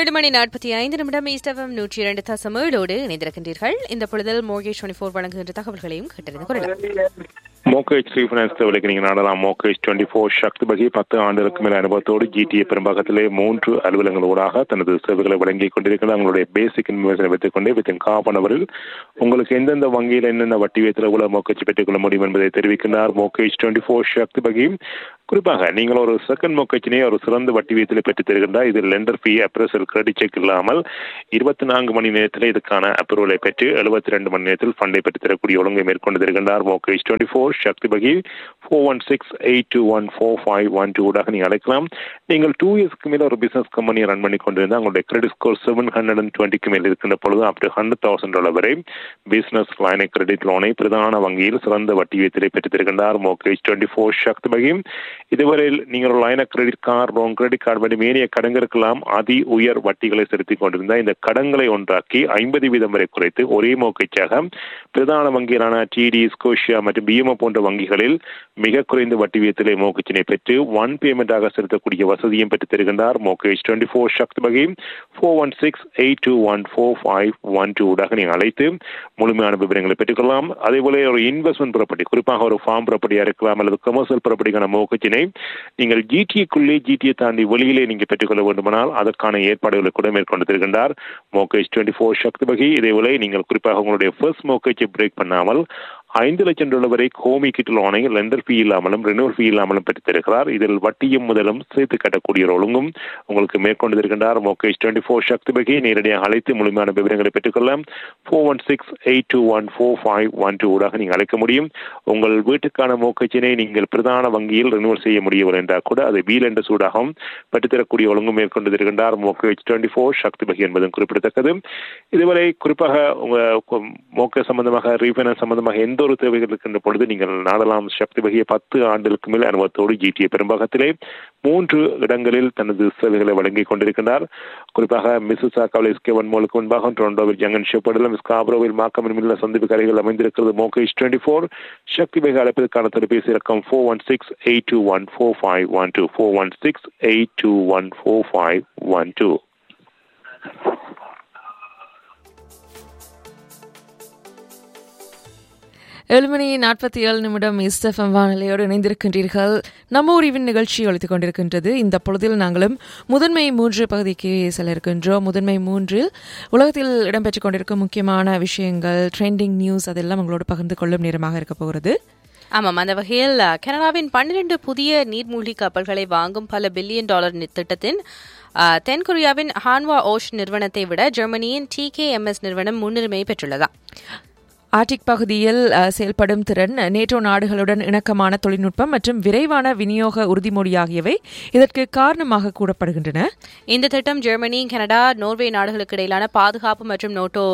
ஏழு மணி நாற்பத்தி ஐந்து நிமிடம் ஈஸ்டவம் நூற்றி இரண்டு தசம் ஏழோடு இணைந்திருக்கின்றீர்கள் இந்த பொழுதில் மோகேஷ் டுவெண்டி ஃபோர் வழங்குகின்ற தகவல்களையும் கேட்டறிந்து கொள்ளலாம் மோகேஜ் ரீஃபைனான்ஸ் தேவைக்கு நீங்கள் நாடலாம் mortgage twenty four Sakthi Bagi பத்து ஆண்டுகளுக்கு மேல் அனுபவத்தோடு ஜிடிஏ பெரும்பாகத்திலே மூன்று அலுவலங்களூடாக தனது சேவைகளை வழங்கிக் கொண்டிருக்கிறது அவங்களுடைய பேசிக் இன்வெஸ்ட் வைத்துக் கொண்டே வித்தின் காப்பனவரில் உங்களுக்கு எந்தெந்த வங்கியில் என்னென்ன வட்டி வீதத்தில் உள்ள மோக்கேஜ் பெற்றுக்கொள்ள முடியும் என்பதை தெரிவிக்கின்றார் mortgage twenty four Sakthi Bagi குறிப்பாக நீங்கள் ஒரு செகண்ட் மொக்கச்சினை ஒரு சிறந்த வட்டி வீதத்தில் பெற்றுத் தருகின்றார் இதில் lender fee appraisal credit check இல்லாமல் இருபத்தி நான்கு மணி நேரத்தில் இதுக்கான அப்ரூவலை பெற்று எழுபத்தி ரெண்டு மணி நேரத்தில் ஃபண்டை பெற்று தரக்கூடிய ஒழுங்கை மேற்கொண்டு தருகின்றார் mortgage twenty four Sakthi Bagi four one six eight two one four five one two ஊடாக நீங்கள் அழைக்கலாம் நீங்கள் டூ இயர்ஸ்க்கு மேலே ஒரு பிசினஸ் கம்பெனியை ரன் பண்ணி கொண்டிருந்தால் உங்களுடைய credit score seven hundred and டுவெண்ட்டிக்கு மேல் இருக்கின்ற பொழுது up to hundred thousand dollar வரை பிசினஸ் லைனை கிரெடிட் லோனை பிரதான வங்கியில் சிறந்த வட்டி வீதத்திலே பெற்றுத் தருகின்றார் mortgage twenty four Sakthi Bagi இதுவரையில் நீங்கள் ஒரு line credit card loan credit card மற்றும் ஏனைய கடன்களுக்கெல்லாம் அதி உயர் வட்டிகளை செலுத்திக் கொண்டிருந்த இந்த கடன்களை ஒன்றாக்கி ஐம்பது வீதம் வரை குறைத்து ஒரே மோக்கைச்சாக பிரதான வங்கிகளான டிடி ஸ்கோஷியா மற்றும் பிஎம்ஓ போன்ற வங்கிகளில் மிக குறைந்த வட்டி வீதத்திலே மோக்கச்சினை பெற்று ஒன் பேமெண்டாக செலுத்தக்கூடிய வசதியும் பெற்று தருகின்றார் மோகேஜ் டுவெண்ட்டி ஃபோர் சக்தி வகை four one six eight two one four five one two ஊடாக நீங்கள் அழைத்து முழுமையான விவரங்களை பெற்றுக்கொள்ளலாம் அதே போல ஒரு இன்வெஸ்ட்மெண்ட் ப்ராப்பர்ட்டி குறிப்பாக ஒரு ஃபார்ம் ப்ராப்பர்ட்டியாக இருக்கலாம் அல்லது கமர்ஷியல் ப்ராப்பர்ட்டிக்கான மோக்கச்சினை நீங்கள் ஜிடிஏக்குள்ளே ஜிடிஏ தாண்டி வெளியிலே நீங்கள் பெற்றுக்கொள்ள வேண்டுமானால் அதற்கான ஏற்பாடுகளை கூட மேற்கொண்டு தருகின்றார் மோகேஜ் டுவெண்ட்டி ஃபோர் சக்தி வகை இதேவேளை நீங்கள் குறிப்பாக உங்களுடைய ஃபர்ஸ்ட் மோகேஜை பிரேக் பண்ணாமல் ஐந்து லட்சம் டாலர் வரை கோமி கிட் லோனை லெண்டர் ஃபீ இல்லாமலும் ரெனுவல் ஃபீ இல்லாமலும் பெற்றுத் தருகிறார் இதில் வட்டியும் முதலும் சேர்த்து கட்டக்கூடிய ஒரு ஒழுங்கும் உங்களுக்கு மேற்கொண்டு இருக்கின்றார் மோகேஷ் டுவெண்ட்டி ஃபோர் சக்தி பகை நேரடியாக அழைத்து முழுமையான விவரங்களை பெற்றுக்கொள்ளலாம் four one six eight two one four five one two ஊடாக நீங்கள் அழைக்க முடியும் உங்கள் வீட்டுக்கான மோக்கச்சினை நீங்கள் பிரதான வங்கியில் ரெனுவல் செய்ய முடியவில்லை என்றால் கூட அதை வீல் என்ற சூடாகவும் பெற்றுத்தரக்கூடிய ஒழுங்கும் மேற்கொண்டு இருக்கின்றார் மோகேஜ் டுவெண்ட்டி ஃபோர் சக்தி பகை என்பதும் குறிப்பிடத்தக்கது இதுவரை குறிப்பாக உங்கள் மோக்க சம்பந்தமாக ரீஃபைனான்ஸ் சம்பந்தமாக எந்த ஒரு தேவைகள் இருக்கின்ற பொழுது நீங்கள் நாடலாம் சக்தி வகையை பத்து ஆண்டுகளுக்கு மேல் அனுபவத்தோடு ஜிடிஏ பெரும்பாகத்திலே மூன்று இடங்களில் தனது சேவைகளை வழங்கிக் கொண்டிருக்கின்றார் குறிப்பாக மிஸ்ஸஸ் ஆக்காவில் எஸ்கே மோலுக்கு முன்பாக டொரண்டோவில் ஜங்கன் ஷெப்படிலும் ஸ்காப்ரோவில் மாக்கம் உள்ள சந்திப்பு கரைகள் அமைந்திருக்கிறது மோகேஷ் டுவெண்ட்டி ஃபோர் சக்தி வகை அழைப்பதற்கான தொலைபேசி இலக்கம் four one six eight two one four five one two four one six eight two one four five one two ஏழு மணி நாற்பத்தி ஏழு நிமிடம் இஸ்எஃப்எம் வானிலையோடு இணைந்திருக்கின்றீர்கள் நம்ம உரிவின் நிகழ்ச்சி ஒழித்துக் கொண்டிருக்கின்றது இந்த பொழுதில் நாங்களும் முதன்மை மூன்று பகுதிக்கு செல்ல இருக்கின்றோம் முதன்மை மூன்றில் உலகத்தில் இடம்பெற்றுக் கொண்டிருக்கும் முக்கியமான விஷயங்கள் ட்ரெண்டிங் நியூஸ் அதெல்லாம் உங்களோடு பகிர்ந்து கொள்ளும் நேரமாக இருக்க போகிறது ஆமாம் அந்த வகையில் கனடாவின் பன்னிரண்டு புதிய நீர்மூழ்கி கப்பல்களை வாங்கும் பல பில்லியன் டாலர் திட்டத்தின் தென்கொரியாவின் ஹான்வா ஓஷ் நிறுவனத்தை விட ஜெர்மனியின் டி கே எம்எஸ் நிறுவனம் முன்னுரிமை பெற்றுள்ளதா ஆர்டிக் பகுதியில் செயல்படும் திறன் நேட்டோ நாடுகளுடன் இணக்கமான தொழில்நுட்பம் மற்றும் விரைவான விநியோக உறுதிமொழி ஆகியவை இதற்கு காரணமாக கூறப்படுகின்றன இந்த திட்டம் ஜெர்மனி கனடா நோர்வே நாடுகளுக்கு இடையிலான பாதுகாப்பு மற்றும் நோட்டோ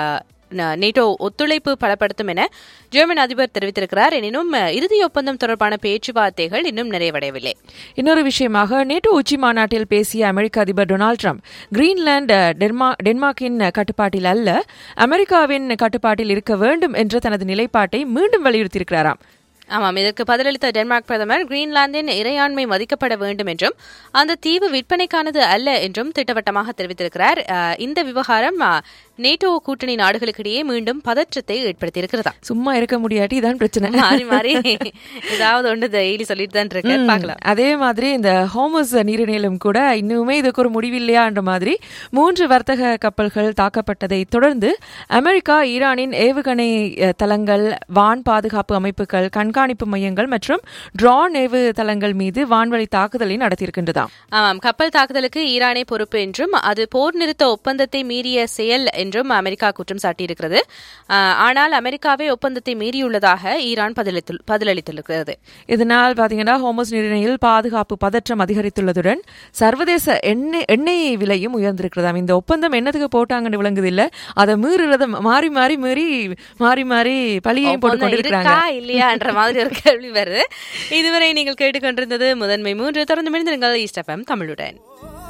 நேட்டோ ஒத்துழைப்பு பலப்படுத்தும் என ஜெர்மன் அதிபர் தெரிவித்திருக்கிறார் எனினும் இறுதி ஒப்பந்தம் தொடர்பான பேச்சுவார்த்தைகள் இன்னும் நிறைவடையவில்லை இன்னொரு விஷயமாக நேட்டோ உச்சி மாநாட்டில் பேசிய அமெரிக்க அதிபர் டொனால்டு ட்ரம்ப் கிரீன்லாந்து டென்மார்க்கின் கட்டுப்பாட்டில் அல்ல அமெரிக்காவின் கட்டுப்பாட்டில் இருக்க வேண்டும் என்ற தனது நிலைப்பாட்டை மீண்டும் வலியுறுத்தியிருக்கிறாராம் ஆமாம் இதற்கு பதிலளித்த டென்மார்க் பிரதமர் கிரீன்லாந்தின் இறையாண்மை மதிக்கப்பட வேண்டும் என்றும் அந்த தீவு விற்பனைக்கானது அல்ல என்றும் திட்டவட்டமாக தெரிவித்திருக்கிறார் இந்த விவகாரம் நேட்டோ கூட்டணி நாடுகளுக்கிடையே மீண்டும் பதற்றத்தை ஏற்படுத்தியிருக்கிறதா சும்மா இருக்க முடியாட்டி இதான் பிரச்சனை மாறி மாறி ஏதாவது ஒன்று டெய்லி சொல்லிட்டு தான் இருக்கு பார்க்கலாம் அதே மாதிரி இந்த ஹோமஸ் நீரிணையிலும் கூட இன்னுமே இதுக்கு ஒரு முடிவில்லையா என்ற மாதிரி மூன்று வர்த்தக கப்பல்கள் தாக்கப்பட்டதை தொடர்ந்து அமெரிக்கா ஈரானின் ஏவுகணை தளங்கள் வான் பாதுகாப்பு அமைப்புகள் கண்காணிப்பு மையங்கள் மற்றும் ட்ரான் ஏவு தளங்கள் மீது வான்வழி தாக்குதலை நடத்தியிருக்கின்றதாம் ஆமாம் கப்பல் தாக்குதலுக்கு ஈரானே பொறுப்பு என்றும் அது போர் நிறுத்த ஒப்பந்தத்தை மீறிய செயல் என்றும் அமெரிக்கா குற்றம் சாட்டியிருக்கிறது ஆனால் அமெரிக்காவே ஒப்பந்தத்தை மீறியுள்ளதாக ஈரான் பதிலளித்துள்ளது இதனால் பாத்தீங்கன்னா ஹோமஸ் நீரிணையில் பாதுகாப்பு பதற்றம் அதிகரித்துள்ளதுடன் சர்வதேச எண்ணெய் எண்ணெய் விலையும் உயர்ந்திருக்கிறதாம் இந்த ஒப்பந்தம் என்னத்துக்கு போட்டாங்கன்னு விளங்குது இல்ல அதை மீறுறத மாறி மாறி மீறி மாறி மாறி பழியையும் போட்டு கொண்டிருக்கிறாங்க இல்லையான்ற மாதிரி ஒரு கேள்வி வருது இதுவரை நீங்கள் கேட்டுக்கொண்டிருந்தது முதன்மை மூன்று தொடர்ந்து மிழ்ந்திருங்கள் ஈஸ்ட் எஃப்எம் தமிழுடன்